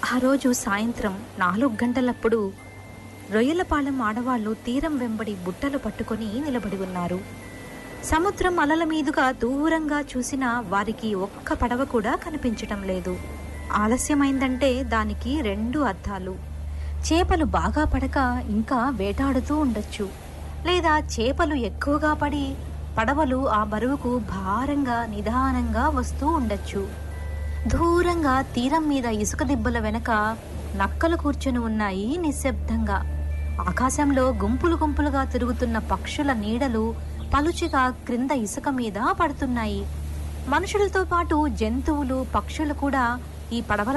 ఆ రోజు సాయంత్రం నాలుగు గంటలప్పుడు రొయ్యలపాలెం ఆడవాళ్లు తీరం వెంబడి బుట్టలు పట్టుకొని నిలబడి ఉన్నారు సముద్రం అలల మీదుగా దూరంగా చూసినా వారికి ఒక్క పడవ కూడా కనిపించటం లేదు ఆలస్యమైందంటే దానికి రెండు అర్థాలు చేపలు బాగా పడక ఇంకా వేటాడుతూ ఉండొచ్చు లేదా చేపలు ఎక్కువగా పడి పడవలు ఆ బరువుకు భారంగా నిదానంగా వస్తూ ఉండొచ్చు దూరంగా తీరం మీద ఇసుక దిబ్బల వెనక నక్కలు కూర్చొని ఉన్నాయి నిశ్శబ్దంగా ఆకాశంలో గుంపులు గుంపులుగా తిరుగుతున్న పక్షుల నీడలు పలుచగా క్రింద ఇసుక మీద పడుతున్నాయి మనుషులతో పాటు జంతువులు పక్షులు కూడా ఈ పడవల